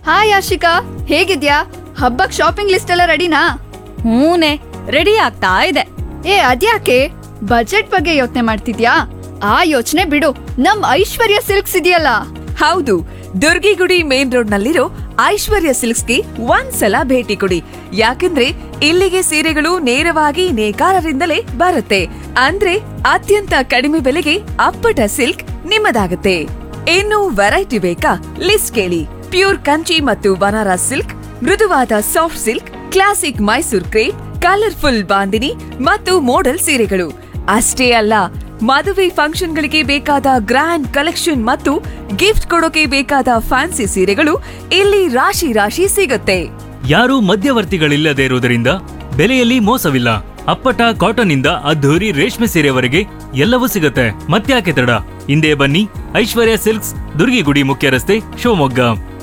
hi Ashika ಹೇಗಿದ್ಯಾ ಹಬ್ಬಕ್ shopping list ಎಲ್ಲ ರೆಡಿನಾ ಹೂನೆ ರೆಡಿ ಆಗ್ತಾ ಇದೆ ಏ ಅದ್ಯಾಕೆ ಬಜೆಟ್ ಬಗ್ಗೆ ಯೋಚನೆ ಮಾಡ್ತಿದ್ಯಾ ಆ ಯೋಚನೆ ಬಿಡು ನಮ್ ಐಶ್ವರ್ಯ ಸಿಲ್ಕ್ಸ್ ಇದೆಯಲ್ಲ ಹೌದು ದುರ್ಗಿಗುಡಿ ಮೇನ್ ರೋಡ್ ನಲ್ಲಿರೋ ಐಶ್ವರ್ಯ ಸಿಲ್ಕ್ಸ್ಗೆ ಒಂದ್ಸಲ ಭೇಟಿ ಕೊಡಿ ಯಾಕಂದ್ರೆ ಇಲ್ಲಿಗೆ ಸೀರೆಗಳು ನೇರವಾಗಿ ನೇಕಾರರಿಂದಲೇ ಬರುತ್ತೆ ಅಂದ್ರೆ ಅತ್ಯಂತ ಕಡಿಮೆ ಬೆಲೆಗೆ ಅಪ್ಪಟ ಸಿಲ್ಕ್ ನಿಮ್ಮದಾಗುತ್ತೆ ಇನ್ನು ವೆರೈಟಿ ಬೇಕಾ ಲಿಸ್ಟ್ ಕೇಳಿ ಪ್ಯೂರ್ ಕಂಚಿ ಮತ್ತು ಬನಾರಸ್ ಸಿಲ್ಕ್ ಮೃದುವಾದ soft silk classic Mysore crepe colourful bandhani ಮತ್ತು ಮೋಡಲ್ ಸೀರೆಗಳು ಅಷ್ಟೇ ಅಲ್ಲ ಮದುವೆ ಫಂಕ್ಷನ್ಗಳಿಗೆ ಬೇಕಾದ ಗ್ರ್ಯಾಂಡ್ ಕಲೆಕ್ಷನ್ ಮತ್ತು ಗಿಫ್ಟ್ ಕೊಡೋಕೆ ಬೇಕಾದ ಫ್ಯಾನ್ಸಿ ಸೀರೆಗಳು ಇಲ್ಲಿ ರಾಶಿ ರಾಶಿ ಸಿಗುತ್ತೆ ಯಾರೂ ಮಧ್ಯವರ್ತಿಗಳಿಲ್ಲದೆ ಇರುವುದರಿಂದ ಬೆಲೆಯಲ್ಲಿ ಮೋಸವಿಲ್ಲ ಅಪ್ಪಟ ಕಾಟನ್ ಇಂದ ಅದ್ಧೂರಿ ರೇಷ್ಮೆ ಸೀರೆವರೆಗೆ ಎಲ್ಲವೂ ಸಿಗುತ್ತೆ ಮತ್ತ್ಯಾಕೆ ತಡ ಹಿಂದೆ ಬನ್ನಿ ಐಶ್ವರ್ಯ ಸಿಲ್ಕ್ಸ್ ದುರ್ಗಿಗುಡಿ ಮುಖ್ಯ ರಸ್ತೆ ಶಿವಮೊಗ್ಗ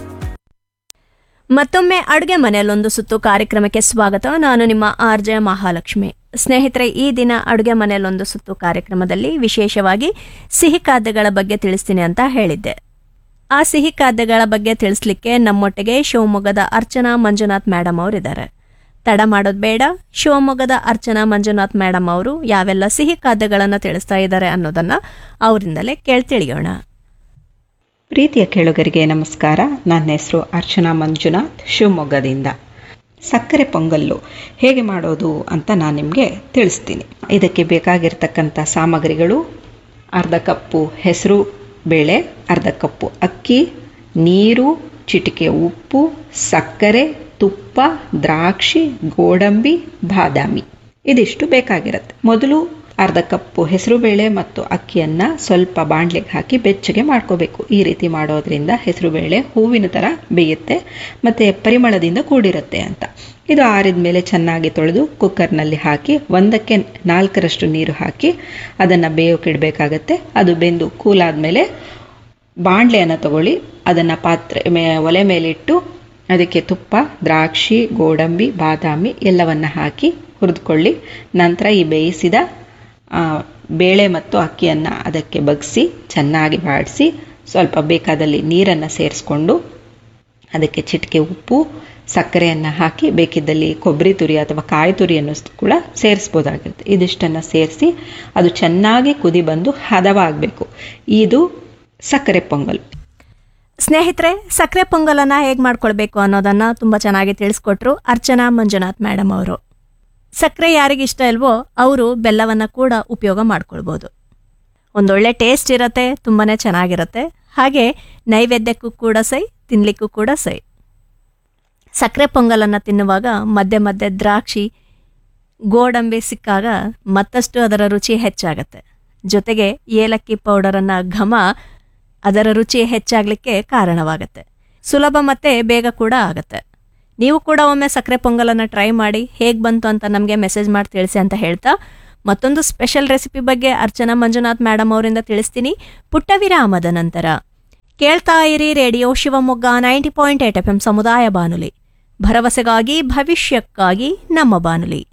ಮತ್ತೊಮ್ಮೆ ಅಡುಗೆ ಮನೆಯಲ್ಲೊಂದು ಸುತ್ತು ಕಾರ್ಯಕ್ರಮಕ್ಕೆ ಸ್ವಾಗತ ನಾನು ನಿಮ್ಮ ಆರ್ ಜೆ ಮಹಾಲಕ್ಷ್ಮಿ ಸ್ನೇಹಿತರೆ ಈ ದಿನ ಅಡುಗೆ ಮನೆಯಲ್ಲೊಂದು ಸುತ್ತು ಕಾರ್ಯಕ್ರಮದಲ್ಲಿ ವಿಶೇಷವಾಗಿ ಸಿಹಿ ಖಾದ್ಯಗಳ ಬಗ್ಗೆ ತಿಳಿಸ್ತೀನಿ ಅಂತ ಹೇಳಿದ್ದೆ ಆ ಸಿಹಿ ಖಾದ್ಯಗಳ ಬಗ್ಗೆ ತಿಳಿಸ್ಲಿಕ್ಕೆ ನಮ್ಮೊಟ್ಟಿಗೆ ಶಿವಮೊಗ್ಗದ ಅರ್ಚನಾ ಮಂಜುನಾಥ್ ಮೇಡಮ್ ಅವರಿದ್ದಾರೆ ತಡ ಮಾಡೋದು ಬೇಡ ಶಿವಮೊಗ್ಗದ ಅರ್ಚನಾ ಮಂಜುನಾಥ್ ಮೇಡಮ್ ಅವರು ಯಾವೆಲ್ಲ ಸಿಹಿ ಖಾದ್ಯಗಳನ್ನು ತಿಳಿಸ್ತಾ ಇದ್ದಾರೆ ಅನ್ನೋದನ್ನ ಅವರಿಂದಲೇ ಕೇಳ್ತಿಳಿಯೋಣ ಪ್ರೀತಿಯ ಕೇಳುಗರಿಗೆ ನಮಸ್ಕಾರ ನನ್ನ ಹೆಸರು ಅರ್ಚನಾ ಮಂಜುನಾಥ್ ಶಿವಮೊಗ್ಗದಿಂದ ಸಕ್ಕರೆ ಪೊಂಗಲ್ಲು ಹೇಗೆ ಮಾಡೋದು ಅಂತ ನಾನು ನಿಮಗೆ ತಿಳಿಸ್ತೀನಿ ಇದಕ್ಕೆ ಬೇಕಾಗಿರ್ತಕ್ಕಂಥ ಸಾಮಗ್ರಿಗಳು ಅರ್ಧ ಕಪ್ಪು ಹೆಸರು ಬೇಳೆ ಅರ್ಧ ಕಪ್ಪು ಅಕ್ಕಿ ನೀರು ಚಿಟಿಕೆ ಉಪ್ಪು ಸಕ್ಕರೆ ತುಪ್ಪ ದ್ರಾಕ್ಷಿ ಗೋಡಂಬಿ ಬಾದಾಮಿ ಇದಿಷ್ಟು ಬೇಕಾಗಿರುತ್ತೆ ಮೊದಲು ಅರ್ಧ ಕಪ್ಪು ಹೆಸರುಬೇಳೆ ಮತ್ತು ಅಕ್ಕಿಯನ್ನು ಸ್ವಲ್ಪ ಬಾಣಲೆಗೆ ಹಾಕಿ ಬೆಚ್ಚಗೆ ಮಾಡ್ಕೋಬೇಕು ಈ ರೀತಿ ಮಾಡೋದ್ರಿಂದ ಹೆಸರುಬೇಳೆ ಹೂವಿನ ಥರ ಬೇಯುತ್ತೆ ಮತ್ತು ಪರಿಮಳದಿಂದ ಕೂಡಿರುತ್ತೆ ಅಂತ ಇದು ಆರಿದ ಮೇಲೆ ಚೆನ್ನಾಗಿ ತೊಳೆದು ಕುಕ್ಕರ್ನಲ್ಲಿ ಹಾಕಿ ಒಂದಕ್ಕೆ ನಾಲ್ಕರಷ್ಟು ನೀರು ಹಾಕಿ ಅದನ್ನು ಬೇಯೋಕಿಡಬೇಕಾಗತ್ತೆ ಅದು ಬೆಂದು ಕೂಲಾದಮೇಲೆ ಬಾಣಲೆಯನ್ನು ತಗೊಳ್ಳಿ ಅದನ್ನು ಪಾತ್ರೆ ಮೇ ಒಲೆ ಮೇಲಿಟ್ಟು ಅದಕ್ಕೆ ತುಪ್ಪ ದ್ರಾಕ್ಷಿ ಗೋಡಂಬಿ ಬಾದಾಮಿ ಎಲ್ಲವನ್ನು ಹಾಕಿ ಹುರಿದುಕೊಳ್ಳಿ ನಂತರ ಈ ಬೇಯಿಸಿದ ಆ, ಬೇಳೆ ಮತ್ತು ಅಕ್ಕಿಯನ್ನು ಅದಕ್ಕೆ ಬಗ್ಸಿ ಚೆನ್ನಾಗಿ ಬಾಡಿಸಿ ಸ್ವಲ್ಪ ಬೇಕಾದಲ್ಲಿ ನೀರನ್ನು ಸೇರಿಸ್ಕೊಂಡು ಅದಕ್ಕೆ ಚಿಟಿಕೆ ಉಪ್ಪು ಸಕ್ಕರೆಯನ್ನು ಹಾಕಿ ಬೇಕಿದ್ದಲ್ಲಿ ಕೊಬ್ಬರಿ ತುರಿ ಅಥವಾ ಕಾಯಿ ತುರಿಯನ್ನು ಸ್- ಕೂಡ ಸೇರಿಸ್ಬೋದಾಗಿರುತ್ತೆ ಇದಿಷ್ಟನ್ನು ಸೇರಿಸಿ ಅದು ಚೆನ್ನಾಗಿ ಕುದಿ ಬಂದು ಹದವಾಗಬೇಕು ಇದು ಸಕ್ಕರೆ ಪೊಂಗಲ್ ಸ್ನೇಹಿತರೆ ಸಕ್ಕರೆ ಪೊಂಗಲನ್ನ ಹೇಗೆ ಮಾಡ್ಕೊಳ್ಬೇಕು ಅನ್ನೋದನ್ನ ತುಂಬ ಚೆನ್ನಾಗಿ ತಿಳಿಸ್ಕೊಟ್ರು ಅರ್ಚನಾ ಮಂಜುನಾಥ್ ಮೇಡಮ್ ಅವರು ಸಕ್ಕರೆ ಯಾರಿಗೆ ಇಷ್ಟ ಇಲ್ವೋ ಅವರು ಬೆಲ್ಲವನ್ನು ಕೂಡ ಉಪಯೋಗ ಮಾಡ್ಕೊಳ್ಬೋದು ಒಂದೊಳ್ಳೆ ಟೇಸ್ಟ್ ಇರತ್ತೆ ತುಂಬಾ ಚೆನ್ನಾಗಿರುತ್ತೆ ಹಾಗೆ ನೈವೇದ್ಯಕ್ಕೂ ಕೂಡ ಸೈ ತಿನ್ಲಿಕ್ಕೂ ಕೂಡ ಸೈ ಸಕ್ಕರೆ ಪೊಂಗಲನ್ನು ತಿನ್ನುವಾಗ ಮಧ್ಯೆ ಮಧ್ಯೆ ದ್ರಾಕ್ಷಿ ಗೋಡಂಬಿ ಸಿಕ್ಕಾಗ ಮತ್ತಷ್ಟು ಅದರ ರುಚಿ ಹೆಚ್ಚಾಗತ್ತೆ ಜೊತೆಗೆ ಏಲಕ್ಕಿ ಪೌಡರನ್ನು ಘಮ ಅದರ ರುಚಿ ಹೆಚ್ಚಾಗಲಿಕ್ಕೆ ಕಾರಣವಾಗುತ್ತೆ ಸುಲಭ ಮತ್ತೆ ಬೇಗ ಕೂಡ ಆಗುತ್ತೆ ನೀವು ಕೂಡ ಒಮ್ಮೆ ಸಕ್ಕರೆ ಪೊಂಗಲನ್ನು ಟ್ರೈ ಮಾಡಿ ಹೇಗೆ ಬಂತು ಅಂತ ನಮಗೆ ಮೆಸೇಜ್ ಮಾಡಿ ತಿಳಿಸಿ ಅಂತ ಹೇಳ್ತಾ ಮತ್ತೊಂದು ಸ್ಪೆಷಲ್ ರೆಸಿಪಿ ಬಗ್ಗೆ ಅರ್ಚನಾ ಮಂಜುನಾಥ್ ಮೇಡಮ್ ಅವರಿಂದ ತಿಳಿಸ್ತೀನಿ ಪುಟ್ಟ ವಿರಾಮದ ನಂತರ ಕೇಳ್ತಾ ಇರಿ radio Shivamogga ninety point eight F M ಸಮುದಾಯ ಬಾನುಲಿ ಭರವಸೆಗಾಗಿ ಭವಿಷ್ಯಕ್ಕಾಗಿ ನಮ್ಮ ಬಾನುಲಿ